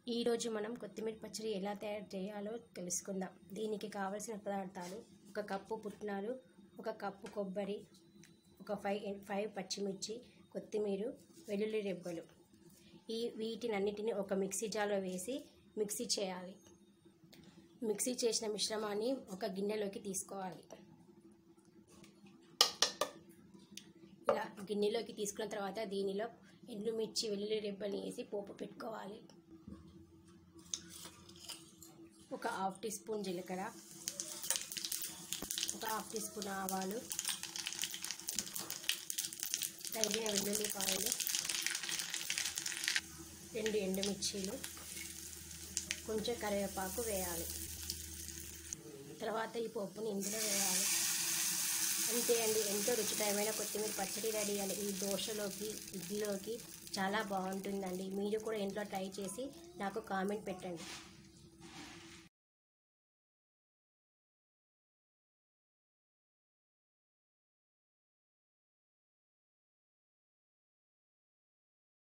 ఈరోజు మనం కొత్తిమీర పచ్చడి ఎలా తయారు చేయాలో తెలుసుకుందాం దీనికి కావలసిన పదార్థాలు ఒక కప్పు పుట్నాలు ఒక కప్పు కొబ్బరి ఒక ఫైవ్ ఫైవ్ పచ్చిమిర్చి కొత్తిమీర వెల్లుల్లి రెబ్బలు ఈ వీటినన్నిటిని ఒక మిక్సీ జార్లో వేసి మిక్సీ చేయాలి మిక్సీ చేసిన మిశ్రమాన్ని ఒక గిన్నెలోకి తీసుకోవాలి ఇలా గిన్నెలోకి తీసుకున్న తర్వాత దీనిలో ఎండుమిర్చి వెల్లుల్లి రెబ్బల్ని వేసి పోపు పెట్టుకోవాలి ఒక హాఫ్ టీ స్పూన్ జీలకర్ర ఒక హాఫ్ టీ స్పూన్ ఆవాలు తగిన వెల్లుల్లిపాయలు రెండు ఎండుమిర్చీలు కొంచెం కరివేపాకు వేయాలి తర్వాత ఈ పప్పుని ఇందులో వేయాలి అంతే అండి ఎంతో రుచికరమైన కొత్తిమీర పచ్చడి రెడీ అండి ఈ దోశలోకి ఇడ్లీలోకి చాలా బాగుంటుందండి మీరు కూడా ఇంట్లో ట్రై చేసి నాకు కామెంట్ పెట్టండి